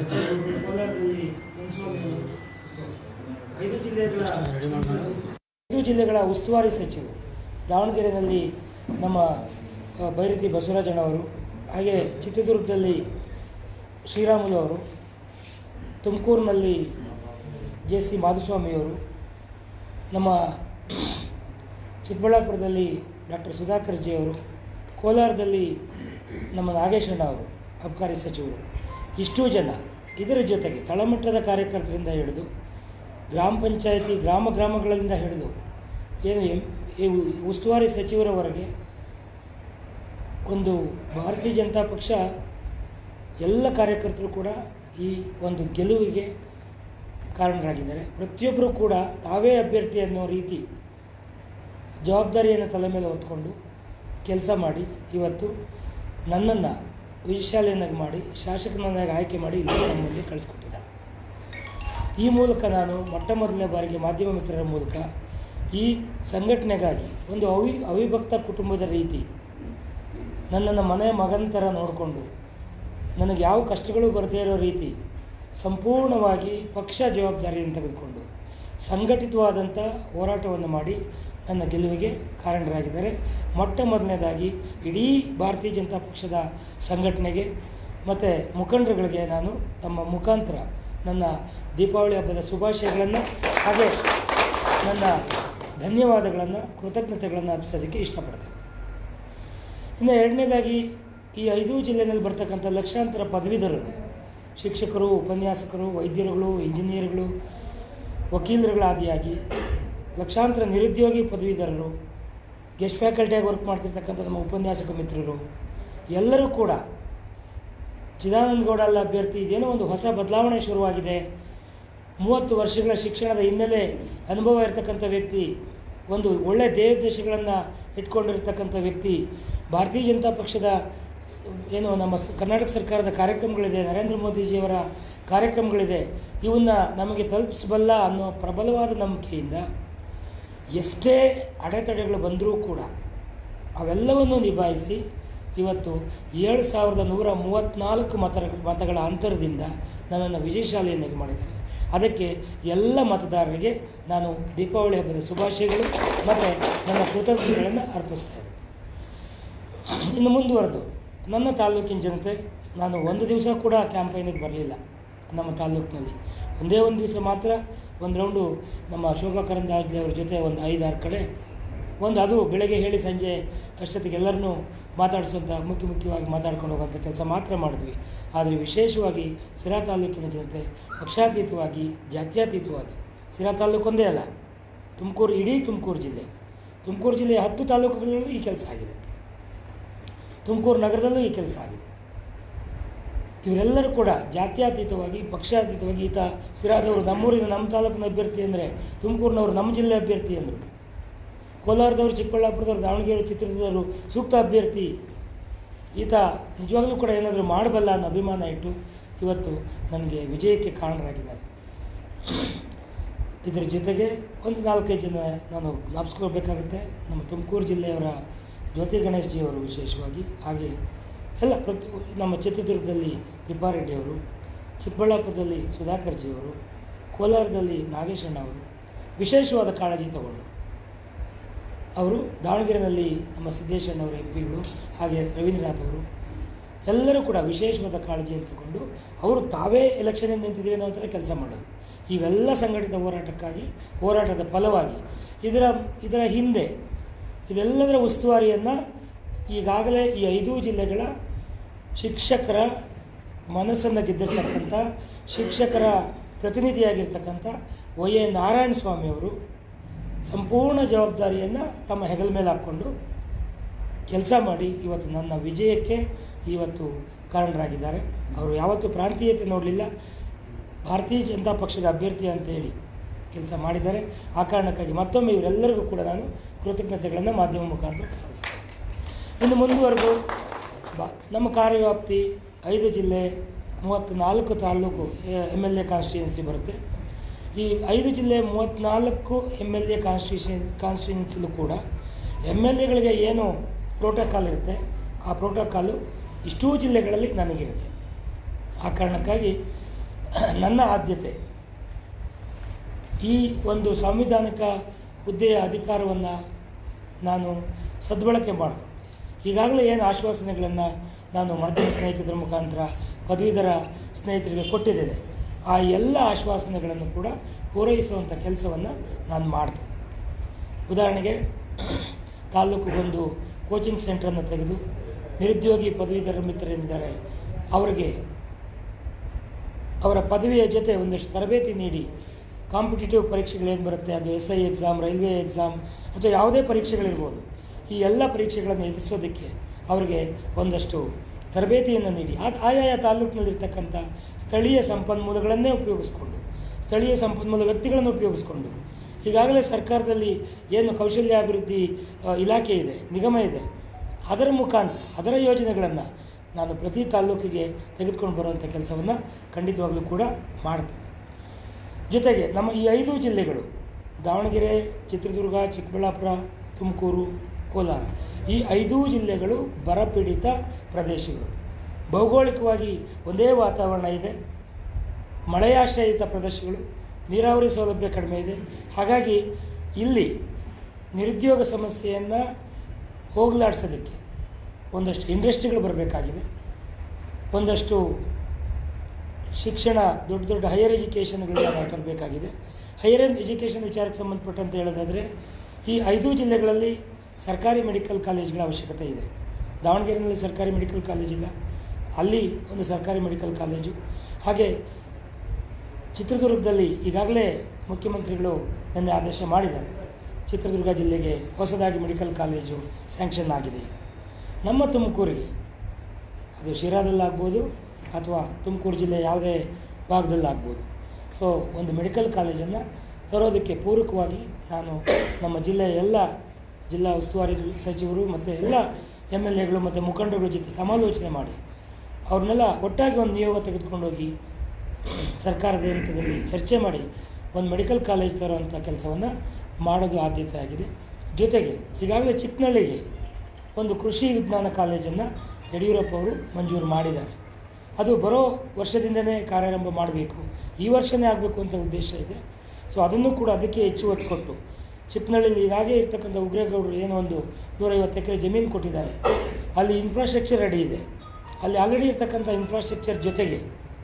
ಕೋಲಾರದಲ್ಲಿ ಮುನ್ಸಿಪಾಲ್ ಐದು ಜಿಲ್ಲೆಗಳ ಐದು ಜಿಲ್ಲೆಗಳ ಉಸ್ತುವಾರಿ ಸಚಿವರು ದಾವಣಗೆರೆಯಲ್ಲಿ ನಮ್ಮ ಆ, ಬೈರತಿ ಬಸವರಾಜಣ್ಣವರು ಹಾಗೆ ಚಿತ್ರದುರ್ಗದಲ್ಲಿ ಶ್ರೀರಾಮುಲು ಅವರು ತುಮಕೂರಿನಲ್ಲಿ ಜೆ ಸಿ ಮಾಧುಸ್ವಾಮಿಯವರು ನಮ್ಮ ಚಿಕ್ಕಬಳ್ಳಾಪುರದಲ್ಲಿ ಡಾಕ್ಟರ್ ಸುಧಾಕರ್ ಜಿ ಅವರು ಕೋಲಾರದಲ್ಲಿ ನಮ್ಮ ನಾಗೇಶಣ್ಣ ಅವರು ಅಬಕಾರಿ ಸಚಿವರು ಇಷ್ಟೂ ಜನ ಇದರ ಜೊತೆಗೆ ತಳಮಟ್ಟದ ಕಾರ್ಯಕರ್ತರಿಂದ ಹಿಡಿದು ಗ್ರಾಮ ಪಂಚಾಯತಿ ಗ್ರಾಮ ಗ್ರಾಮಗಳಿಂದ ಹಿಡಿದು ಏನು ಎಂ ಈ ಉಸ್ತುವಾರಿ ಸಚಿವರವರೆಗೆ ಒಂದು ಭಾರತೀಯ ಜನತಾ ಪಕ್ಷ ಎಲ್ಲ ಕಾರ್ಯಕರ್ತರು ಕೂಡ ಈ ಒಂದು ಗೆಲುವಿಗೆ ಕಾರಣರಾಗಿದ್ದಾರೆ ಪ್ರತಿಯೊಬ್ಬರೂ ಕೂಡ ತಾವೇ ಅಭ್ಯರ್ಥಿ ಅನ್ನೋ ರೀತಿ ಜವಾಬ್ದಾರಿಯನ್ನು ತಲೆ ಮೇಲೆ ಹೊತ್ಕೊಂಡು ಕೆಲಸ ಮಾಡಿ ಇವತ್ತು ನನ್ನನ್ನು ವಿಜಯಶಾಲಿಯನ್ನಾಗಿ ಮಾಡಿ ಶಾಸಕನನ್ನಾಗಿ ಆಯ್ಕೆ ಮಾಡಿ ಇಲ್ಲಿ ನಮ್ಮ ಮುಂದೆ ಕಳಿಸ್ಕೊಟ್ಟಿದ್ದಾರೆ ಈ ಮೂಲಕ ನಾನು ಮೊಟ್ಟ ಮೊದಲನೇ ಬಾರಿಗೆ ಮಾಧ್ಯಮ ಮಿತ್ರರ ಮೂಲಕ ಈ ಸಂಘಟನೆಗಾಗಿ ಒಂದು ಅವಿ ಅವಿಭಕ್ತ ಕುಟುಂಬದ ರೀತಿ ನನ್ನನ್ನು ಮನೆ ಮಗನ ಥರ ನೋಡಿಕೊಂಡು ನನಗೆ ಯಾವ ಕಷ್ಟಗಳು ಬರದೇ ಇರೋ ರೀತಿ ಸಂಪೂರ್ಣವಾಗಿ ಪಕ್ಷ ಜವಾಬ್ದಾರಿಯನ್ನು ತೆಗೆದುಕೊಂಡು ಸಂಘಟಿತವಾದಂಥ ಹೋರಾಟವನ್ನು ಮಾಡಿ ನನ್ನ ಗೆಲುವಿಗೆ ಕಾರಣರಾಗಿದ್ದಾರೆ ಮೊಟ್ಟ ಮೊದಲನೇದಾಗಿ ಇಡೀ ಭಾರತೀಯ ಜನತಾ ಪಕ್ಷದ ಸಂಘಟನೆಗೆ ಮತ್ತು ಮುಖಂಡರುಗಳಿಗೆ ನಾನು ತಮ್ಮ ಮುಖಾಂತರ ನನ್ನ ದೀಪಾವಳಿ ಹಬ್ಬದ ಶುಭಾಶಯಗಳನ್ನು ಹಾಗೆ ನನ್ನ ಧನ್ಯವಾದಗಳನ್ನು ಕೃತಜ್ಞತೆಗಳನ್ನು ಅರ್ಪಿಸೋದಕ್ಕೆ ಇಷ್ಟಪಡ್ತೇನೆ ಇನ್ನು ಎರಡನೇದಾಗಿ ಈ ಐದು ಜಿಲ್ಲೆಯಲ್ಲಿ ಬರ್ತಕ್ಕಂಥ ಲಕ್ಷಾಂತರ ಪದವೀಧರರು ಶಿಕ್ಷಕರು ಉಪನ್ಯಾಸಕರು ವೈದ್ಯರುಗಳು ಇಂಜಿನಿಯರ್ಗಳು ವಕೀಲರುಗಳಾದಿಯಾಗಿ ಲಕ್ಷಾಂತರ ನಿರುದ್ಯೋಗಿ ಪದವೀಧರರು ಗೆಸ್ಟ್ ಫ್ಯಾಕಲ್ಟಿಯಾಗಿ ವರ್ಕ್ ಮಾಡ್ತಿರ್ತಕ್ಕಂಥ ನಮ್ಮ ಉಪನ್ಯಾಸಕ ಮಿತ್ರರು ಎಲ್ಲರೂ ಕೂಡ ಚಿದಾನಂದ ಗೌಡ ಅಲ್ಲ ಅಭ್ಯರ್ಥಿ ಇದೇನೋ ಒಂದು ಹೊಸ ಬದಲಾವಣೆ ಶುರುವಾಗಿದೆ ಮೂವತ್ತು ವರ್ಷಗಳ ಶಿಕ್ಷಣದ ಹಿನ್ನೆಲೆ ಅನುಭವ ಇರತಕ್ಕಂಥ ವ್ಯಕ್ತಿ ಒಂದು ಒಳ್ಳೆಯ ದೇವದೇಶಗಳನ್ನು ಇಟ್ಕೊಂಡಿರ್ತಕ್ಕಂಥ ವ್ಯಕ್ತಿ ಭಾರತೀಯ ಜನತಾ ಪಕ್ಷದ ಏನು ನಮ್ಮ ಸ- ಕರ್ನಾಟಕ ಸರ್ಕಾರದ ಕಾರ್ಯಕ್ರಮಗಳಿದೆ ನರೇಂದ್ರ ಮೋದಿಜಿಯವರ ಕಾರ್ಯಕ್ರಮಗಳಿದೆ ಇವನ್ನ ನಮಗೆ ತಲುಪಿಸಬಲ್ಲ ಅನ್ನೋ ಪ್ರಬಲವಾದ ನಂಬಿಕೆಯಿಂದ ಎಷ್ಟೇ ಅಡೆತಡೆಗಳು ಬಂದರೂ ಕೂಡ ಅವೆಲ್ಲವನ್ನು ನಿಭಾಯಿಸಿ ಇವತ್ತು ಏಳು ಸಾವಿರದ ನೂರ ಮೂವತ್ತ್ನಾಲ್ಕು ಮತ ಮತಗಳ ಅಂತರದಿಂದ ನನ್ನನ್ನು ವಿಜಯಶಾಲಿಯನ್ನಾಗಿ ಮಾಡಿದ್ದಾರೆ ಅದಕ್ಕೆ ಎಲ್ಲ ಮತದಾರರಿಗೆ ನಾನು ದೀಪಾವಳಿ ಹಬ್ಬದ ಶುಭಾಶಯಗಳು ಮತ್ತು ನನ್ನ ಕೃತಜ್ಞತೆಗಳನ್ನು ಅರ್ಪಿಸ್ತಾ ಇದ್ದೇನೆ ಇನ್ನು ಮುಂದುವರೆದು ನನ್ನ ತಾಲೂಕಿನ ಜನತೆ ನಾನು ಒಂದು ದಿವಸ ಕೂಡ ಕ್ಯಾಂಪೈನಿಗೆ ಬರಲಿಲ್ಲ ನಮ್ಮ ತಾಲೂಕಿನಲ್ಲಿ ಒಂದೇ ಒಂದು ದಿವಸ ಮಾತ್ರ ಒಂದು ರೌಂಡು ನಮ್ಮ ಶೋಭಾ ಕರಂದಾಜ್ಲೆ ಅವ್ರ ಜೊತೆ ಒಂದು ಐದಾರು ಕಡೆ ಒಂದು ಅದು ಬೆಳಗ್ಗೆ ಹೇಳಿ ಸಂಜೆ ಅಷ್ಟೊತ್ತಿಗೆ ಎಲ್ಲರನ್ನೂ ಮಾತಾಡಿಸುವಂಥ ಮುಖ್ಯ ಮುಖ್ಯವಾಗಿ ಮಾತಾಡ್ಕೊಂಡು ಹೋಗುವಂಥ ಕೆಲಸ ಮಾತ್ರ ಮಾಡಿದ್ವಿ ಆದರೆ ವಿಶೇಷವಾಗಿ ಸಿರಾ ತಾಲೂಕಿನ ಜನತೆ ಪಕ್ಷಾತೀತವಾಗಿ ಜಾತ್ಯತೀತವಾಗಿ ಸಿರಾ ತಾಲೂಕು ಒಂದೇ ಅಲ್ಲ ತುಮಕೂರು ಇಡೀ ತುಮಕೂರು ಜಿಲ್ಲೆ ತುಮಕೂರು ಜಿಲ್ಲೆಯ ಹತ್ತು ತಾಲೂಕುಗಳಲ್ಲೂ ಈ ಕೆಲಸ ಆಗಿದೆ ತುಮಕೂರು ನಗರದಲ್ಲೂ ಈ ಕೆಲಸ ಆಗಿದೆ ಇವರೆಲ್ಲರೂ ಕೂಡ ಜಾತ್ಯತೀತವಾಗಿ ಪಕ್ಷಾತೀತವಾಗಿ ಈತ ಸಿರಾದವರು ನಮ್ಮೂರಿನ ನಮ್ಮ ತಾಲೂಕಿನ ಅಭ್ಯರ್ಥಿ ಅಂದರೆ ತುಮಕೂರಿನವರು ನಮ್ಮ ಜಿಲ್ಲೆ ಅಭ್ಯರ್ಥಿ ಅಂದರು ಕೋಲಾರದವರು ಚಿಕ್ಕಬಳ್ಳಾಪುರದವರು ದಾವಣಗೆರೆ ಚಿತ್ರದುರ್ಗದವರು ಸೂಕ್ತ ಅಭ್ಯರ್ಥಿ ಈತ ನಿಜವಾಗ್ಲೂ ಕೂಡ ಏನಾದರೂ ಮಾಡಬಲ್ಲ ಅನ್ನೋ ಅಭಿಮಾನ ಇಟ್ಟು ಇವತ್ತು ನನಗೆ ವಿಜಯಕ್ಕೆ ಕಾರಣರಾಗಿದ್ದಾರೆ ಇದರ ಜೊತೆಗೆ ಒಂದು ನಾಲ್ಕೈದು ಜನ ನಾನು ಜ್ಞಾಪಿಸ್ಕೋಬೇಕಾಗುತ್ತೆ ನಮ್ಮ ತುಮಕೂರು ಜಿಲ್ಲೆಯವರ ಜ್ಯೋತಿ ಗಣೇಶ್ ಜಿ ಅವರು ವಿಶೇಷವಾಗಿ ಹಾಗೆ ಎಲ್ಲ ಪ್ರತಿ ನಮ್ಮ ಚಿತ್ರದುರ್ಗದಲ್ಲಿ ತಿಪ್ಪಾರೆಡ್ಡಿಯವರು ಚಿಕ್ಕಬಳ್ಳಾಪುರದಲ್ಲಿ ಸುಧಾಕರ್ ಜಿ ಅವರು ಕೋಲಾರದಲ್ಲಿ ನಾಗೇಶಣ್ಣ ಅವರು ವಿಶೇಷವಾದ ಕಾಳಜಿ ತಗೊಂಡು ಅವರು ದಾವಣಗೆರೆಯಲ್ಲಿ ನಮ್ಮ ಸಿದ್ದೇಶಣ್ಣವರು ಎಂ ಪಿಗಳು ಹಾಗೆ ರವೀಂದ್ರನಾಥ್ ಅವರು ಎಲ್ಲರೂ ಕೂಡ ವಿಶೇಷವಾದ ಕಾಳಜಿಯನ್ನು ತಗೊಂಡು ಅವರು ತಾವೇ ಎಲೆಕ್ಷನಿಂದ ನಿಂತಿದ್ದೀವಿ ಅನ್ನೋ ಥರ ಕೆಲಸ ಮಾಡೋದು ಇವೆಲ್ಲ ಸಂಘಟಿತ ಹೋರಾಟಕ್ಕಾಗಿ ಹೋರಾಟದ ಫಲವಾಗಿ ಇದರ ಇದರ ಹಿಂದೆ ಇದೆಲ್ಲದರ ಉಸ್ತುವಾರಿಯನ್ನು ಈಗಾಗಲೇ ಈ ಐದೂ ಜಿಲ್ಲೆಗಳ ಶಿಕ್ಷಕರ ಮನಸ್ಸನ್ನು ಗೆದ್ದಿರ್ತಕ್ಕಂಥ ಶಿಕ್ಷಕರ ಪ್ರತಿನಿಧಿಯಾಗಿರ್ತಕ್ಕಂಥ ವೈ ಎ ನಾರಾಯಣ ಸ್ವಾಮಿಯವರು ಸಂಪೂರ್ಣ ಜವಾಬ್ದಾರಿಯನ್ನು ತಮ್ಮ ಹೆಗಲ ಮೇಲೆ ಹಾಕ್ಕೊಂಡು ಕೆಲಸ ಮಾಡಿ ಇವತ್ತು ನನ್ನ ವಿಜಯಕ್ಕೆ ಇವತ್ತು ಕಾರಣರಾಗಿದ್ದಾರೆ ಅವರು ಯಾವತ್ತೂ ಪ್ರಾಂತೀಯತೆ ನೋಡಲಿಲ್ಲ ಭಾರತೀಯ ಜನತಾ ಪಕ್ಷದ ಅಭ್ಯರ್ಥಿ ಅಂತೇಳಿ ಕೆಲಸ ಮಾಡಿದ್ದಾರೆ ಆ ಕಾರಣಕ್ಕಾಗಿ ಮತ್ತೊಮ್ಮೆ ಇವರೆಲ್ಲರಿಗೂ ಕೂಡ ನಾನು ಕೃತಜ್ಞತೆಗಳನ್ನು ಮಾಧ್ಯಮ ಮುಖಾಂತರ ಸಲ್ಲಿಸ್ತೇನೆ ಇನ್ನು ಮುಂದುವರೆದು ಬಾ ನಮ್ಮ ಕಾರ್ಯವ್ಯಾಪ್ತಿ ಐದು ಜಿಲ್ಲೆ ಮೂವತ್ತ್ನಾಲ್ಕು taluk M L A constituency ಬರುತ್ತೆ ಈ ಐದು ಜಿಲ್ಲೆ ಮೂವತ್ತ್ನಾಲ್ಕು ಎಮ್ ಎಲ್ ಎ ಕಾನ್ಸ್ಟಿಟ್ಯೂಷನ್ ಕಾನ್ಸ್ಟಿಟ್ಯೂನ್ಸಿಲೂ ಕೂಡ ಎಮ್ ಎಲ್ ಎಗಳಿಗೆ ಏನು ಪ್ರೋಟೋಕಾಲ್ ಇರುತ್ತೆ ಆ ಪ್ರೋಟೋಕಾಲು ಇಷ್ಟೂ ಜಿಲ್ಲೆಗಳಲ್ಲಿ ನನಗಿರುತ್ತೆ ಆ ಕಾರಣಕ್ಕಾಗಿ ನನ್ನ ಆದ್ಯತೆ ಈ ಒಂದು ಸಾಂವಿಧಾನಿಕ ಹುದ್ದೆಯ ಅಧಿಕಾರವನ್ನು ನಾನು ಸದ್ಬಳಕೆ ಮಾಡಿಕೊಂಡು ಈಗಾಗಲೇ ಏನು ಆಶ್ವಾಸನೆಗಳನ್ನು ನಾನು ಮಾಧ್ಯಮ ಸ್ನೇಹಿತರ ಮುಖಾಂತರ ಪದವೀಧರ ಸ್ನೇಹಿತರಿಗೆ ಕೊಟ್ಟಿದ್ದೇನೆ ಆ ಎಲ್ಲ ಆಶ್ವಾಸನೆಗಳನ್ನು ಕೂಡ ಪೂರೈಸುವಂಥ ಕೆಲಸವನ್ನು ನಾನು ಮಾಡ್ತೇನೆ ಉದಾಹರಣೆಗೆ ತಾಲೂಕಿಗೊಂದು ಕೋಚಿಂಗ್ ಸೆಂಟ್ರನ್ನು ತೆಗೆದು ನಿರುದ್ಯೋಗಿ ಪದವೀಧರ ಮಿತ್ರರೇನಿದ್ದಾರೆ ಅವರಿಗೆ ಅವರ ಪದವಿಯ ಜೊತೆ ಒಂದಷ್ಟು ತರಬೇತಿ ನೀಡಿ ಕಾಂಪಿಟೇಟಿವ್ ಪರೀಕ್ಷೆಗಳೇನು ಬರುತ್ತೆ ಅದು S I exam railway exam ಅಥವಾ ಯಾವುದೇ ಪರೀಕ್ಷೆಗಳಿರ್ಬೋದು ಈ ಎಲ್ಲ ಪರೀಕ್ಷೆಗಳನ್ನು ಎದುರಿಸೋದಕ್ಕೆ ಅವರಿಗೆ ಒಂದಷ್ಟು ತರಬೇತಿಯನ್ನು ನೀಡಿ ಅದು ಆಯಾಯ ತಾಲೂಕಿನಲ್ಲಿರ್ತಕ್ಕಂಥ ಸ್ಥಳೀಯ ಸಂಪನ್ಮೂಲಗಳನ್ನೇ ಉಪಯೋಗಿಸ್ಕೊಂಡು ಸ್ಥಳೀಯ ಸಂಪನ್ಮೂಲ ವ್ಯಕ್ತಿಗಳನ್ನು ಉಪಯೋಗಿಸ್ಕೊಂಡು ಈಗಾಗಲೇ ಸರ್ಕಾರದಲ್ಲಿ ಏನು ಕೌಶಲ್ಯಾಭಿವೃದ್ಧಿ ಆ, ಇಲಾಖೆ ಇದೆ ನಿಗಮ ಇದೆ ಅದರ ಮುಖಾಂತರ ಅದರ ಯೋಜನೆಗಳನ್ನು ನಾನು ಪ್ರತಿ ತಾಲೂಕಿಗೆ ತೆಗೆದುಕೊಂಡು ಬರುವಂಥ ಕೆಲಸವನ್ನು ಖಂಡಿತವಾಗಲೂ ಕೂಡ ಮಾಡ್ತೇನೆ ಜೊತೆಗೆ ನಮ್ಮ ಈ ಐದು ಜಿಲ್ಲೆಗಳು ದಾವಣಗೆರೆ ಚಿತ್ರದುರ್ಗ ಚಿಕ್ಕಬಳ್ಳಾಪುರ ತುಮಕೂರು ಕೋಲಾರ ಈ ಐದೂ ಜಿಲ್ಲೆಗಳು ಬರಪೀಡಿತ ಪ್ರದೇಶಗಳು ಭೌಗೋಳಿಕವಾಗಿ ಒಂದೇ ವಾತಾವರಣ ಇದೆ ಮಳೆಯಾಶ್ರಯಿತ ಪ್ರದೇಶಗಳು ನೀರಾವರಿ ಸೌಲಭ್ಯ ಕಡಿಮೆ ಇದೆ ಹಾಗಾಗಿ ಇಲ್ಲಿ ನಿರುದ್ಯೋಗ ಸಮಸ್ಯೆಯನ್ನು ಹೋಗಲಾಡಿಸೋದಕ್ಕೆ ಒಂದಷ್ಟು ಇಂಡಸ್ಟ್ರಿಗಳು ಬರಬೇಕಾಗಿದೆ ಒಂದಷ್ಟು ಶಿಕ್ಷಣ ದೊಡ್ಡ ದೊಡ್ಡ ಹೈಯರ್ ಎಜುಕೇಷನ್ಗಳನ್ನ ನಾವು ತರಬೇಕಾಗಿದೆ ಹೈಯರ್ ಎಜುಕೇಷನ್ ವಿಚಾರಕ್ಕೆ ಸಂಬಂಧಪಟ್ಟಂತೆ ಹೇಳೋದಾದರೆ ಈ ಐದು ಜಿಲ್ಲೆಗಳಲ್ಲಿ ಸರ್ಕಾರಿ ಮೆಡಿಕಲ್ ಕಾಲೇಜ್ಗಳ ಅವಶ್ಯಕತೆ ಇದೆ ದಾವಣಗೆರೆಯಲ್ಲಿ ಸರ್ಕಾರಿ ಮೆಡಿಕಲ್ ಕಾಲೇಜ್ ಇಲ್ಲ ಅಲ್ಲಿ ಒಂದು ಸರ್ಕಾರಿ ಮೆಡಿಕಲ್ ಕಾಲೇಜು ಹಾಗೆ ಚಿತ್ರದುರ್ಗದಲ್ಲಿ ಈಗಾಗಲೇ ಮುಖ್ಯಮಂತ್ರಿಗಳು ನಿನ್ನೆ ಆದೇಶ ಮಾಡಿದ್ದಾರೆ ಚಿತ್ರದುರ್ಗ ಜಿಲ್ಲೆಗೆ ಹೊಸದಾಗಿ ಮೆಡಿಕಲ್ ಕಾಲೇಜು ಸ್ಯಾಂಕ್ಷನ್ ಆಗಿದೆ ಈಗ ನಮ್ಮ ತುಮಕೂರಿಗೆ ಅದು ಶಿರಾದಲ್ಲಾಗ್ಬೋದು ಅಥವಾ ತುಮಕೂರು ಜಿಲ್ಲೆ ಯಾವುದೇ ಭಾಗದಲ್ಲಾಗ್ಬೋದು ಸೊ ಒಂದು ಮೆಡಿಕಲ್ ಕಾಲೇಜನ್ನು ತರೋದಕ್ಕೆ ಪೂರಕವಾಗಿ ನಾನು ನಮ್ಮ ಜಿಲ್ಲೆಯ ಎಲ್ಲ ಜಿಲ್ಲಾ ಉಸ್ತುವಾರಿ ಸಚಿವರು ಮತ್ತು ಎಲ್ಲ ಎಮ್ ಎಲ್ ಎಗಳು ಮತ್ತು ಮುಖಂಡರುಗಳ ಜೊತೆ ಸಮಾಲೋಚನೆ ಮಾಡಿ ಅವ್ರನ್ನೆಲ್ಲ ಒಟ್ಟಾಗಿ ಒಂದು ನಿಯೋಗ ತೆಗೆದುಕೊಂಡೋಗಿ ಸರ್ಕಾರದ ಹಂತದಲ್ಲಿ ಚರ್ಚೆ ಮಾಡಿ ಒಂದು ಮೆಡಿಕಲ್ ಕಾಲೇಜ್ ತರುವಂಥ ಕೆಲಸವನ್ನು ಮಾಡೋದು ಆದ್ಯತೆ ಆಗಿದೆ ಜೊತೆಗೆ ಈಗಾಗಲೇ ಚಿಕ್ಕನಹಳ್ಳಿಗೆ ಒಂದು ಕೃಷಿ ವಿಜ್ಞಾನ ಕಾಲೇಜನ್ನು ಯಡಿಯೂರಪ್ಪ ಅವರು ಮಂಜೂರು ಮಾಡಿದ್ದಾರೆ ಅದು ಬರೋ ವರ್ಷದಿಂದನೇ ಕಾರ್ಯಾರಂಭ ಮಾಡಬೇಕು ಈ ವರ್ಷವೇ ಆಗಬೇಕು ಅಂತ ಉದ್ದೇಶ ಇದೆ ಸೊ ಅದನ್ನು ಕೂಡ ಅದಕ್ಕೆ ಹೆಚ್ಚು ಒತ್ತು ಕೊಟ್ಟು ಚಿಕ್ಕನಹಳ್ಳಿಲಿ ಈಗಾಗಲೇ ಇರ್ತಕ್ಕಂಥ ಉಗ್ರೇಗೌಡರು ಏನೋ ಒಂದು ನೂರೈವತ್ತು ಎಕರೆ ಜಮೀನು ಕೊಟ್ಟಿದ್ದಾರೆ ಅಲ್ಲಿ ಇನ್ಫ್ರಾಸ್ಟ್ರಕ್ಚರ್ ರೆಡಿ ಇದೆ ಅಲ್ಲಿ ಆಲ್ರೆಡಿ ಇರ್ತಕ್ಕಂಥ ಇನ್ಫ್ರಾಸ್ಟ್ರಕ್ಚರ್ ಜೊತೆಗೆ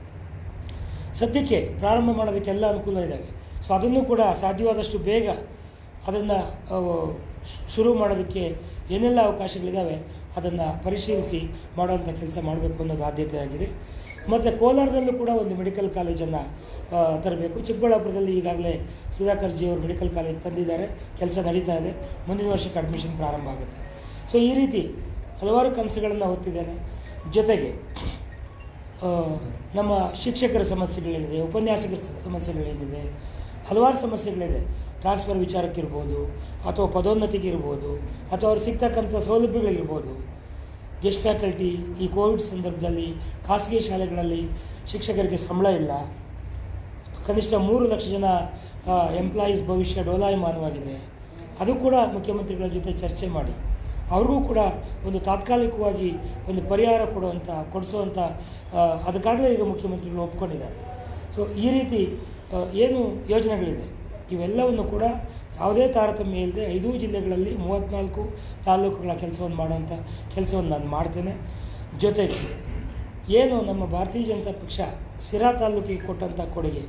ಸದ್ಯಕ್ಕೆ ಪ್ರಾರಂಭ ಮಾಡೋದಕ್ಕೆಲ್ಲ ಅನುಕೂಲ ಇದ್ದಾವೆ ಸೊ ಅದನ್ನು ಕೂಡ ಸಾಧ್ಯವಾದಷ್ಟು ಬೇಗ ಅದನ್ನು ಶುರು ಮಾಡೋದಕ್ಕೆ ಏನೆಲ್ಲ ಅವಕಾಶಗಳಿದ್ದಾವೆ ಅದನ್ನು ಪರಿಶೀಲಿಸಿ ಮಾಡುವಂಥ ಕೆಲಸ ಮಾಡಬೇಕು ಅನ್ನೋದು ಆದ್ಯತೆ ಆಗಿದೆ ಮತ್ತು ಕೋಲಾರದಲ್ಲೂ ಕೂಡ ಒಂದು ಮೆಡಿಕಲ್ ಕಾಲೇಜನ್ನು ತರಬೇಕು ಚಿಕ್ಕಬಳ್ಳಾಪುರದಲ್ಲಿ ಈಗಾಗಲೇ ಸುಧಾಕರ್ ಜಿ ಅವರು ಮೆಡಿಕಲ್ ಕಾಲೇಜ್ ತಂದಿದ್ದಾರೆ ಕೆಲಸ ನಡೀತಾ ಇದೆ ಮುಂದಿನ ವರ್ಷಕ್ಕೆ ಅಡ್ಮಿಷನ್ ಪ್ರಾರಂಭ ಆಗುತ್ತೆ ಸೊ ಈ ರೀತಿ ಹಲವಾರು ಕನಸುಗಳನ್ನು ಹೊತ್ತಿದ್ದೇನೆ ಜೊತೆಗೆ ಆ, ನಮ್ಮ ಶಿಕ್ಷಕರ ಸಮಸ್ಯೆಗಳೇನಿದೆ ಉಪನ್ಯಾಸಕರ ಸ- ಸಮಸ್ಯೆಗಳೇನಿದೆ ಹಲವಾರು ಸಮಸ್ಯೆಗಳಿದೆ ಟ್ರಾನ್ಸ್ಫರ್ ವಿಚಾರಕ್ಕಿರ್ಬೋದು ಅಥವಾ ಪದೋನ್ನತಿಗಿರ್ಬೋದು ಅಥವಾ ಅವ್ರಿಗೆ ಸಿಗ್ತಕ್ಕಂಥ ಸೌಲಭ್ಯಗಳಿರ್ಬೋದು ಗೆಸ್ಟ್ ಫ್ಯಾಕಲ್ಟಿ ಈ ಕೋವಿಡ್ ಸಂದರ್ಭದಲ್ಲಿ ಖಾಸಗಿ ಶಾಲೆಗಳಲ್ಲಿ ಶಿಕ್ಷಕರಿಗೆ ಸಂಬಳ ಇಲ್ಲ ಕನಿಷ್ಠ ಮೂರು ಲಕ್ಷ ಜನ ಎಂಪ್ಲಾಯೀಸ್ ಭವಿಷ್ಯ ಡೋಲಾಯಮಾನವಾಗಿದೆ ಅದು ಕೂಡ ಮುಖ್ಯಮಂತ್ರಿಗಳ ಜೊತೆ ಚರ್ಚೆ ಮಾಡಿ ಅವ್ರಿಗೂ ಕೂಡ ಒಂದು ತಾತ್ಕಾಲಿಕವಾಗಿ ಒಂದು ಪರಿಹಾರ ಕೊಡುವಂಥ ಕೊಡಿಸುವಂಥ ಆ, ಅದಕ್ಕಾಗಲೇ ಈಗ ಮುಖ್ಯಮಂತ್ರಿಗಳು ಒಪ್ಕೊಂಡಿದ್ದಾರೆ ಸೊ ಈ ರೀತಿ ಆ, ಏನು ಯೋಜನೆಗಳಿದೆ ಇವೆಲ್ಲವನ್ನು ಕೂಡ ಯಾವುದೇ ತಾರತಮ್ಯ ಇಲ್ಲದೆ ಐದೂ ಜಿಲ್ಲೆಗಳಲ್ಲಿ ಮೂವತ್ತ್ನಾಲ್ಕು ತಾಲೂಕುಗಳ ಕೆಲಸವನ್ನು ಮಾಡುವಂಥ ಕೆಲಸವನ್ನು ನಾನು ಮಾಡ್ತೇನೆ ಜೊತೆಗೆ ಏನು ನಮ್ಮ ಭಾರತೀಯ ಜನತಾ ಪಕ್ಷ ಸಿರಾ ತಾಲೂಕಿಗೆ ಕೊಟ್ಟಂಥ ಕೊಡುಗೆ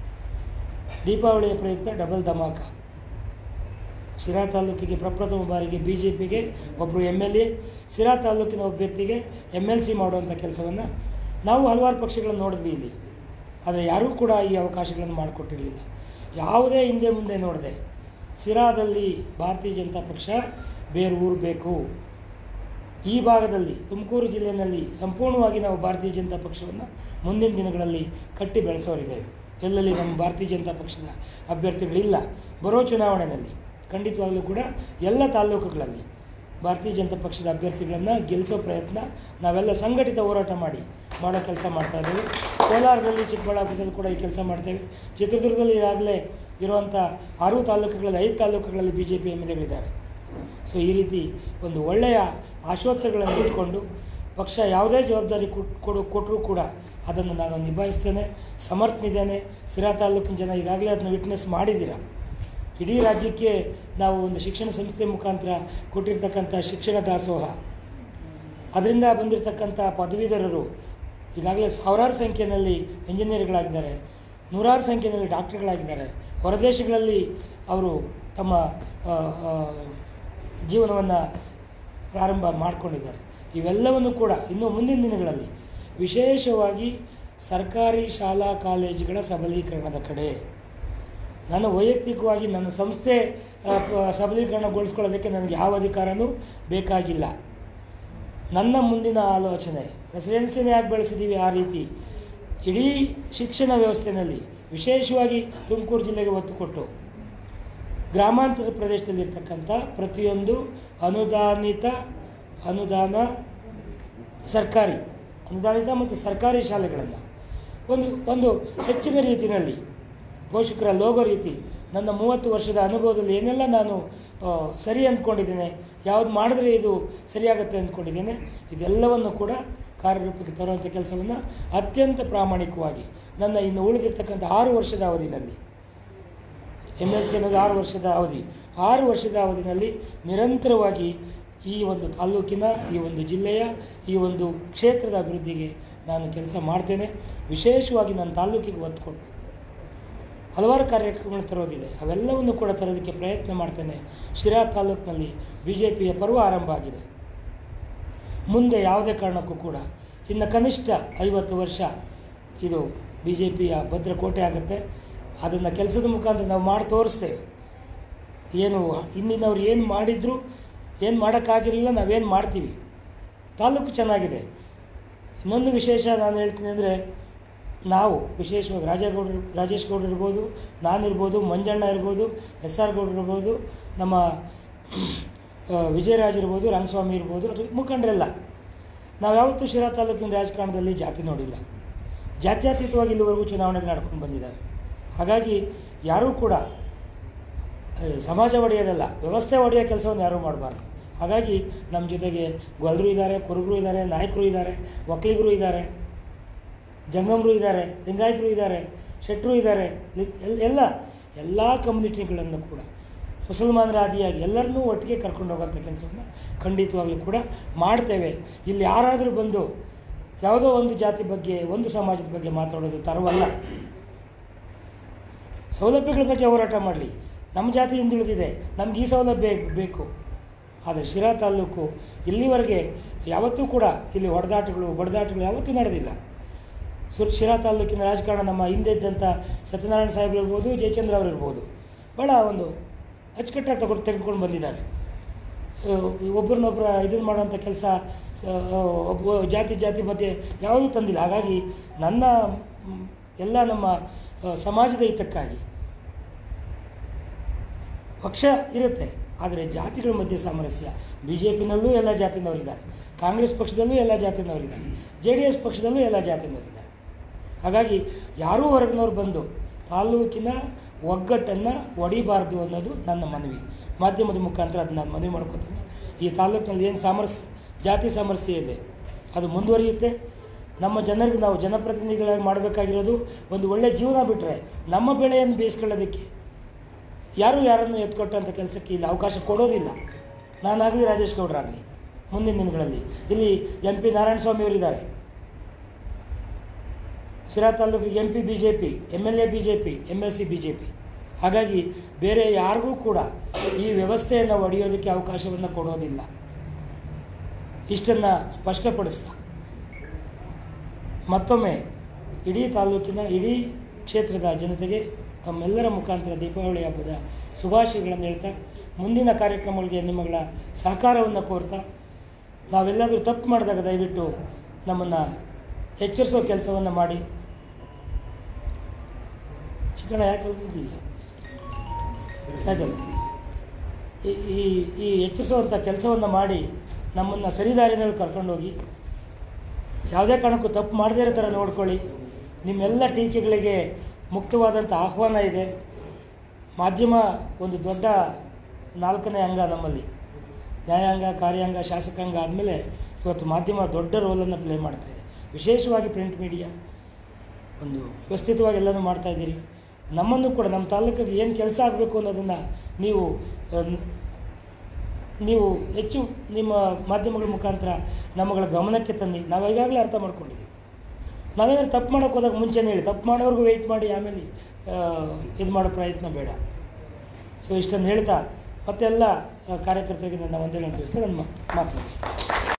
ದೀಪಾವಳಿಯ ಪ್ರಯುಕ್ತ ಡಬಲ್ ಧಮಾಕ ಸಿರಾ ತಾಲೂಕಿಗೆ ಪ್ರಪ್ರಥಮ ಬಾರಿಗೆ ಬಿ ಜೆ ಪಿಗೆ ಒಬ್ಬರು ಎಮ್ ಎಲ್ ಎ ಸಿರಾ ತಾಲೂಕಿನ ಒಬ್ಬ ವ್ಯಕ್ತಿಗೆ ಎಮ್ ಎಲ್ ಸಿ ಮಾಡುವಂಥ ಕೆಲಸವನ್ನು ನಾವು ಹಲವಾರು ಪಕ್ಷಗಳನ್ನು ನೋಡಿದ್ವಿ ಇಲ್ಲಿ ಆದರೆ ಯಾರೂ ಕೂಡ ಈ ಅವಕಾಶಗಳನ್ನು ಮಾಡಿಕೊಟ್ಟಿರಲಿಲ್ಲ ಯಾವುದೇ ಹಿಂದೆ ಮುಂದೆ ನೋಡದೆ ಸಿರಾದಲ್ಲಿ ಭಾರತೀಯ ಜನತಾ ಪಕ್ಷ ಬೇರೆ ಊರು ಬೇಕು ಈ ಭಾಗದಲ್ಲಿ ತುಮಕೂರು ಜಿಲ್ಲೆಯಲ್ಲಿ ಸಂಪೂರ್ಣವಾಗಿ ನಾವು ಭಾರತೀಯ ಜನತಾ ಪಕ್ಷವನ್ನು ಮುಂದಿನ ದಿನಗಳಲ್ಲಿ ಕಟ್ಟಿ ಬೆಳೆಸೋರಿದ್ದೇವೆ ಎಲ್ಲೆಲ್ಲಿ ನಮ್ಮ ಭಾರತೀಯ ಜನತಾ ಪಕ್ಷದ ಅಭ್ಯರ್ಥಿಗಳಿಲ್ಲ ಬರೋ ಚುನಾವಣೆಯಲ್ಲಿ ಖಂಡಿತವಾಗಲೂ ಕೂಡ ಎಲ್ಲ ತಾಲ್ಲೂಕುಗಳಲ್ಲಿ ಭಾರತೀಯ ಜನತಾ ಪಕ್ಷದ ಅಭ್ಯರ್ಥಿಗಳನ್ನು ಗೆಲ್ಲಿಸೋ ಪ್ರಯತ್ನ ನಾವೆಲ್ಲ ಸಂಘಟಿತ ಹೋರಾಟ ಮಾಡಿ ಮಾಡೋ ಕೆಲಸ ಮಾಡ್ತಾ ಇದ್ದೇವೆ ಕೋಲಾರದಲ್ಲಿ ಚಿಕ್ಕಬಳ್ಳಾಪುರದಲ್ಲಿ ಕೂಡ ಈ ಕೆಲಸ ಮಾಡ್ತೇವೆ ಚಿತ್ರದುರ್ಗದಲ್ಲಿ ಈಗಾಗಲೇ ಇರುವಂಥ ಆರು ತಾಲೂಕುಗಳಲ್ಲಿ ಐದು ತಾಲೂಕುಗಳಲ್ಲಿ B J P M L ಎಗಳಿದ್ದಾರೆ ಸೊ ಈ ರೀತಿ ಒಂದು ಒಳ್ಳೆಯ ಆಶೋತ್ತರಗಳನ್ನು ಇಟ್ಕೊಂಡು ಪಕ್ಷ ಯಾವುದೇ ಜವಾಬ್ದಾರಿ ಕೊಟ್- ಕೊಡು ಕೊಟ್ಟರೂ ಕೂಡ ಅದನ್ನು ನಾನು ನಿಭಾಯಿಸ್ತೇನೆ ಸಮರ್ಥನಿದ್ದೇನೆ ಸಿರಾ ತಾಲೂಕಿನ ಜನ ಈಗಾಗಲೇ ಅದನ್ನು ವಿಟ್ನೆಸ್ ಮಾಡಿದ್ದೀರಾ ಇಡೀ ರಾಜ್ಯಕ್ಕೆ ನಾವು ಒಂದು ಶಿಕ್ಷಣ ಸಂಸ್ಥೆ ಮುಖಾಂತರ ಕೊಟ್ಟಿರ್ತಕ್ಕಂಥ ಶಿಕ್ಷಣ ದಾಸೋಹ ಅದರಿಂದ ಬಂದಿರತಕ್ಕಂಥ ಪದವೀಧರರು ಈಗಾಗಲೇ ಸಾವಿರಾರು ಸಂಖ್ಯೆಯಲ್ಲಿ ಇಂಜಿನಿಯರ್ಗಳಾಗಿದ್ದಾರೆ ನೂರಾರು ಸಂಖ್ಯೆಯಲ್ಲಿ ಡಾಕ್ಟರ್ಗಳಾಗಿದ್ದಾರೆ ಹೊರದೇಶಗಳಲ್ಲಿ ಅವರು ತಮ್ಮ ಜೀವನವನ್ನು ಪ್ರಾರಂಭ ಮಾಡಿಕೊಂಡಿದ್ದಾರೆ ಇವೆಲ್ಲವನ್ನು ಕೂಡ ಇನ್ನು ಮುಂದಿನ ದಿನಗಳಲ್ಲಿ ವಿಶೇಷವಾಗಿ ಸರ್ಕಾರಿ ಶಾಲಾ ಕಾಲೇಜುಗಳ ಸಬಲೀಕರಣದ ಕಡೆ ನನ್ನ ವೈಯಕ್ತಿಕವಾಗಿ ನನ್ನ ಸಂಸ್ಥೆ ಆ, ಪ- ಸಬಲೀಕರಣಗೊಳಿಸ್ಕೊಳ್ಳೋದಕ್ಕೆ ನನಗೆ ಯಾವ ಅಧಿಕಾರನೂ ಬೇಕಾಗಿಲ್ಲ ನನ್ನ ಮುಂದಿನ ಆಲೋಚನೆ ಪ್ರೆಸಿಡೆನ್ಸಿನೇ ಯಾಕೆ ಬೆಳೆಸಿದ್ದೀವಿ ಆ ರೀತಿ ಇಡೀ ಶಿಕ್ಷಣ ವ್ಯವಸ್ಥೆಯಲ್ಲಿ ವಿಶೇಷವಾಗಿ ತುಮಕೂರು ಜಿಲ್ಲೆಗೆ ಒತ್ತು ಕೊಟ್ಟು ಗ್ರಾಮಾಂತರ ಪ್ರದೇಶದಲ್ಲಿರ್ತಕ್ಕಂಥ ಪ್ರತಿಯೊಂದು ಅನುದಾನಿತ ಅನುದಾನ ಸರ್ಕಾರಿ ಅನುದಾನಿತ ಮತ್ತು ಸರ್ಕಾರಿ ಶಾಲೆಗಳನ್ನು ಒಂದು ಒಂದು ಹೆಚ್ಚಿನ ರೀತಿಯಲ್ಲಿ ಪೋಷಕರ ಲೋಗೋ ರೀತಿ ನನ್ನ ಮೂವತ್ತು ವರ್ಷದ ಅನುಭವದಲ್ಲಿ ಏನೆಲ್ಲ ನಾನು ಆ, ಸರಿ ಅಂದ್ಕೊಂಡಿದ್ದೇನೆ ಯಾವ್ದು ಮಾಡಿದ್ರೆ ಇದು ಸರಿಯಾಗುತ್ತೆ ಅಂದ್ಕೊಂಡಿದ್ದೇನೆ ಇದೆಲ್ಲವನ್ನು ಕೂಡ ಕಾರ್ಯರೂಪಕ್ಕೆ ತರುವಂಥ ಕೆಲಸವನ್ನು ಅತ್ಯಂತ ಪ್ರಾಮಾಣಿಕವಾಗಿ ನನ್ನ ಇನ್ನು ಉಳಿದಿರ್ತಕ್ಕಂಥ ಆರು ವರ್ಷದ ಅವಧಿನಲ್ಲಿ ಎಮ್ ಎಲ್ ಸಿ ಅನ್ನೋದು ಆರು ವರ್ಷದ ಅವಧಿ ಆರು ವರ್ಷದ ಅವಧಿನಲ್ಲಿ ನಿರಂತರವಾಗಿ ಈ ಒಂದು ತಾಲೂಕಿನ ಈ ಒಂದು ಜಿಲ್ಲೆಯ ಈ ಒಂದು ಕ್ಷೇತ್ರದ ಅಭಿವೃದ್ಧಿಗೆ ನಾನು ಕೆಲಸ ಮಾಡ್ತೇನೆ ವಿಶೇಷವಾಗಿ ನನ್ನ ತಾಲೂಕಿಗೆ ಒತ್ತು ಕೊಟ್ಟು ಹಲವಾರು ಕಾರ್ಯಕ್ರಮಗಳು ತರೋದಿದೆ ಅವೆಲ್ಲವನ್ನು ಕೂಡ ತರೋದಕ್ಕೆ ಪ್ರಯತ್ನ ಮಾಡ್ತೇನೆ ಶಿರಾ ತಾಲೂಕಿನಲ್ಲಿ ಬಿ ಜೆ ಪಿಯ ಪರ್ವ ಆರಂಭ ಆಗಿದೆ ಮುಂದೆ ಯಾವುದೇ ಕಾರಣಕ್ಕೂ ಕೂಡ ಇನ್ನು ಕನಿಷ್ಠ ಐವತ್ತು ವರ್ಷ ಇದು ಬಿ ಜೆ ಪಿಯ ಭದ್ರಕೋಟೆ ಆಗುತ್ತೆ ಅದನ್ನು ಕೆಲಸದ ಮುಖಾಂತರ ನಾವು ಮಾಡಿ ತೋರಿಸ್ತೇವೆ ಏನು ಹಿಂದಿನವ್ರು ಏನು ಮಾಡಿದ್ರು ಏನು ಮಾಡೋಕ್ಕಾಗಿರಲಿಲ್ಲ ನಾವೇನು ಮಾಡ್ತೀವಿ ತಾಲೂಕು ಚೆನ್ನಾಗಿದೆ ಇನ್ನೊಂದು ವಿಶೇಷ ನಾನು ಹೇಳ್ತೀನಿ ಅಂದರೆ ನಾವು ವಿಶೇಷವಾಗಿ ರಾಜೇಗೌಡರು ರಾಜೇಶ್ ಗೌಡರು ಇರ್ಬೋದು ನಾನಿರ್ಬೋದು ಮಂಜಣ್ಣ ಇರ್ಬೋದು ಎಸ್ ಆರ್ ಗೌಡರು ಇರ್ಬೋದು ನಮ್ಮ ಆ, ವಿಜಯರಾಜ್ ಇರ್ಬೋದು ರಂಗಸ್ವಾಮಿ ಇರ್ಬೋದು ಅದು ಮುಖಂಡರೆಲ್ಲ ನಾವು ಯಾವತ್ತೂ ಶಿರಾ ತಾಲೂಕಿನ ರಾಜಕಾರಣದಲ್ಲಿ ಜಾತಿ ನೋಡಿಲ್ಲ ಜಾತ್ಯತೀತವಾಗಿ ಇಲ್ಲಿವರೆಗೂ ಚುನಾವಣೆಗಳು ನಡ್ಕೊಂಡು ಬಂದಿದ್ದಾವೆ ಹಾಗಾಗಿ ಯಾರೂ ಕೂಡ ಆ, ಸಮಾಜ ಒಡೆಯೋದಲ್ಲ ವ್ಯವಸ್ಥೆ ಒಡೆಯೋ ಕೆಲಸವನ್ನು ಯಾರೂ ಮಾಡಬಾರ್ದು ಹಾಗಾಗಿ ನಮ್ಮ ಜೊತೆಗೆ ಗೊಲ್ರು ಇದ್ದಾರೆ ಕುರುಬರು ಇದ್ದಾರೆ ನಾಯಕರು ಇದ್ದಾರೆ ಒಕ್ಕಲಿಗರು ಇದ್ದಾರೆ ಜಂಗಮರು ಇದ್ದಾರೆ ಲಿಂಗಾಯತರು ಇದ್ದಾರೆ ಶೆಟ್ಟರು ಇದ್ದಾರೆ ಲಿ- ಎಲ್- ಎಲ್ಲ ಎಲ್ಲ ಕಮ್ಯುನಿಟಿಗಳನ್ನು ಕೂಡ ಮುಸಲ್ಮಾನರ ಆದಿಯಾಗಿ ಎಲ್ಲರನ್ನೂ ಒಟ್ಟಿಗೆ ಕರ್ಕೊಂಡು ಹೋಗೋಂಥ ಕೆಲಸವನ್ನು ಖಂಡಿತವಾಗ್ಲೂ ಕೂಡ ಮಾಡ್ತೇವೆ ಇಲ್ಲಿ ಯಾರಾದರೂ ಬಂದು ಯಾವುದೋ ಒಂದು ಜಾತಿ ಬಗ್ಗೆ ಒಂದು ಸಮಾಜದ ಬಗ್ಗೆ ಮಾತಾಡೋದು ತರವಲ್ಲ ಸೌಲಭ್ಯಗಳ ಬಗ್ಗೆ ಹೋರಾಟ ಮಾಡಲಿ ನಮ್ಮ ಜಾತಿ ಹಿಂದುಳಿದಿದೆ ನಮ್ಗೆ ಈ ಸೌಲಭ್ಯ ಬೇಕು ಆದರೆ ಶಿರಾ ತಾಲೂಕು ಇಲ್ಲಿವರೆಗೆ ಯಾವತ್ತೂ ಕೂಡ ಇಲ್ಲಿ ಹೊಡೆದಾಟಗಳು ಬಡದಾಟಗಳು ಯಾವತ್ತೂ ನಡೆದಿಲ್ಲ ಸುರ್ ಶಿರಾ ತಾಲೂಕಿನ ರಾಜಕಾರಣ ನಮ್ಮ ಹಿಂದೆ ಇದ್ದಂಥ ಸತ್ಯನಾರಾಯಣ ಸಾಹೇಬ್ರು ಇರ್ಬೋದು ಜಯಚಂದ್ರ ಅವರು ಇರ್ಬೋದು ಭಾಳ ಒಂದು ಅಚ್ಚುಕಟ್ಟಾಗಿ ತಗೊಂಡು ತೆಗೆದುಕೊಂಡು ಬಂದಿದ್ದಾರೆ ಒಬ್ಬರನ್ನೊಬ್ಬರ ಇದನ್ನು ಮಾಡುವಂಥ ಕೆಲಸ ಒಬ್ಬ ಜಾತಿ ಜಾತಿ ಮಧ್ಯೆ ಯಾವುದೂ ತಂದಿಲ್ಲ ಹಾಗಾಗಿ ನನ್ನ ಮ್, ಎಲ್ಲ ನಮ್ಮ ಆ, ಸಮಾಜದ ಹಿತಕ್ಕಾಗಿ ಪಕ್ಷ ಇರುತ್ತೆ ಆದರೆ ಜಾತಿಗಳ ಮಧ್ಯೆ ಸಾಮರಸ್ಯ ಬಿ ಜೆ ಪಿನಲ್ಲೂ ಎಲ್ಲ ಜಾತಿನವರಿದ್ದಾರೆ ಕಾಂಗ್ರೆಸ್ ಪಕ್ಷದಲ್ಲೂ ಎಲ್ಲ ಜಾತಿನವರಿದ್ದಾರೆ ಜೆ ಡಿ ಎಸ್ ಪಕ್ಷದಲ್ಲೂ ಎಲ್ಲ ಜಾತಿನವರಿದ್ದಾರೆ ಹಾಗಾಗಿ ಯಾರೂ ಹೊರಗಿನವ್ರು ಬಂದು ತಾಲೂಕಿನ ಒಗ್ಗಟ್ಟನ್ನು ಒಡಿಬಾರ್ದು ಅನ್ನೋದು ನನ್ನ ಮನವಿ ಮಾಧ್ಯಮದ ಮುಖಾಂತರ ಅದನ್ನ ನಾನು ಮನವಿ ಮಾಡ್ಕೊತೀನಿ ಈ ತಾಲೂಕಿನಲ್ಲಿ ಏನು ಸಾಮರಸ್ಯ ಜಾತಿ ಸಾಮರಸ್ಯ ಇದೆ ಅದು ಮುಂದುವರಿಯುತ್ತೆ ನಮ್ಮ ಜನರಿಗೆ ನಾವು ಜನಪ್ರತಿನಿಧಿಗಳಾಗಿ ಮಾಡಬೇಕಾಗಿರೋದು ಒಂದು ಒಳ್ಳೆಯ ಜೀವನ ಬಿಟ್ಟರೆ ನಮ್ಮ ಬೆಳೆಯನ್ನು ಬೇಯಿಸ್ಕೊಳ್ಳೋದಕ್ಕೆ ಯಾರೂ ಯಾರನ್ನು ಎತ್ಕೊಟ್ಟಂಥ ಕೆಲಸಕ್ಕೆ ಇಲ್ಲಿ ಅವಕಾಶ ಕೊಡೋದಿಲ್ಲ ನಾನಾಗಲಿ ರಾಜೇಶ್ ಗೌಡರಾಗಲಿ ಮುಂದಿನ ದಿನಗಳಲ್ಲಿ ಇಲ್ಲಿ ಎಂ ಪಿ ನಾರಾಯಣಸ್ವಾಮಿ ಅವರಿದ್ದಾರೆ ಶಿರಾ ತಾಲೂಕಿಗೆ M P B J P M L A B J P M L C B J P ಹಾಗಾಗಿ ಬೇರೆ ಯಾರಿಗೂ ಕೂಡ ಈ ವ್ಯವಸ್ಥೆಯನ್ನು ಒಡೆಯೋದಕ್ಕೆ ಅವಕಾಶವನ್ನು ಕೊಡೋದಿಲ್ಲ ಇಷ್ಟನ್ನು ಸ್ಪಷ್ಟಪಡಿಸ್ತಾ ಮತ್ತೊಮ್ಮೆ ಇಡೀ ತಾಲೂಕಿನ ಇಡೀ ಕ್ಷೇತ್ರದ ಜನತೆಗೆ ತಮ್ಮೆಲ್ಲರ ಮುಖಾಂತರ ದೀಪಾವಳಿ ಹಬ್ಬದ ಶುಭಾಶಯಗಳನ್ನು ಹೇಳ್ತಾ ಮುಂದಿನ ಕಾರ್ಯಕ್ರಮಗಳಿಗೆ ನಿಮ್ಮಗಳ ಸಹಕಾರವನ್ನು ಕೋರ್ತಾ ನಾವೆಲ್ಲಾದರೂ ತಪ್ಪು ಮಾಡಿದಾಗ ದಯವಿಟ್ಟು ನಮ್ಮನ್ನು ಎಚ್ಚರಿಸೋ ಕೆಲಸವನ್ನು ಮಾಡಿ ಚಿಕ್ಕಣ ಯಾಕೆ ನಿಂತಿದೆಯಾ ಆಯ್ತಲ್ಲ ಈ ಈ ಈ ಎಚ್ಚರಿಸುವಂಥ ಕೆಲಸವನ್ನು ಮಾಡಿ ನಮ್ಮನ್ನು ಸರಿದಾರಿನಲ್ಲಿ ಕರ್ಕೊಂಡೋಗಿ ಯಾವುದೇ ಕಾರಣಕ್ಕೂ ತಪ್ಪು ಮಾಡದೇ ಇರೋ ಥರ ನೋಡ್ಕೊಳ್ಳಿ ನಿಮ್ಮೆಲ್ಲ ಟೀಕೆಗಳಿಗೆ ಮುಕ್ತವಾದಂಥ ಆಹ್ವಾನ ಇದೆ ಮಾಧ್ಯಮ ಒಂದು ದೊಡ್ಡ ನಾಲ್ಕನೇ ಅಂಗ ನಮ್ಮಲ್ಲಿ ನ್ಯಾಯಾಂಗ ಕಾರ್ಯಾಂಗ ಶಾಸಕಾಂಗ ಆದಮೇಲೆ ಇವತ್ತು ಮಾಧ್ಯಮ ದೊಡ್ಡ ರೋಲನ್ನು ಪ್ಲೇ ಮಾಡ್ತಾಯಿದೆ ವಿಶೇಷವಾಗಿ ಪ್ರಿಂಟ್ ಮೀಡಿಯಾ ಒಂದು ವ್ಯವಸ್ಥಿತವಾಗಿ ಎಲ್ಲನೂ ಮಾಡ್ತಾಯಿದ್ದೀರಿ ನಮ್ಮನ್ನು ಕೂಡ ನಮ್ಮ ತಾಲೂಕಿಗೆ ಏನು ಕೆಲಸ ಆಗಬೇಕು ಅನ್ನೋದನ್ನು ನೀವು ಆ, ನೀವು ಹೆಚ್ಚು ನಿಮ್ಮ ಮಾಧ್ಯಮಗಳ ಮುಖಾಂತರ ನಮ್ಮಗಳ ಗಮನಕ್ಕೆ ತಂದು ನಾವು ಈಗಾಗಲೇ ಅರ್ಥ ಮಾಡ್ಕೊಂಡಿದ್ದೀವಿ ನಾವೇನಾದ್ರು ತಪ್ಪು ಮಾಡೋಕ್ಕೆ ಹೋದಾಗ ಮುಂಚೆನೇ ಹೇಳಿ ತಪ್ಪು ಮಾಡೋರ್ಗು ವೆಯ್ಟ್ ಮಾಡಿ ಆಮೇಲೆ ಇದು ಮಾಡೋ ಪ್ರಯತ್ನ ಬೇಡ ಸೊ ಇಷ್ಟನ್ನು ಹೇಳ್ತಾ ಮತ್ತೆಲ್ಲ ಆ, ಕಾರ್ಯಕರ್ತರಿಗೆ ನನ್ನ ವಂದನೆಗಳನ್ನು ತಿಳಿಸ್ತಾ ನನ್ನ ಮಾತು ಮುಗಿಸ್ತೀನಿ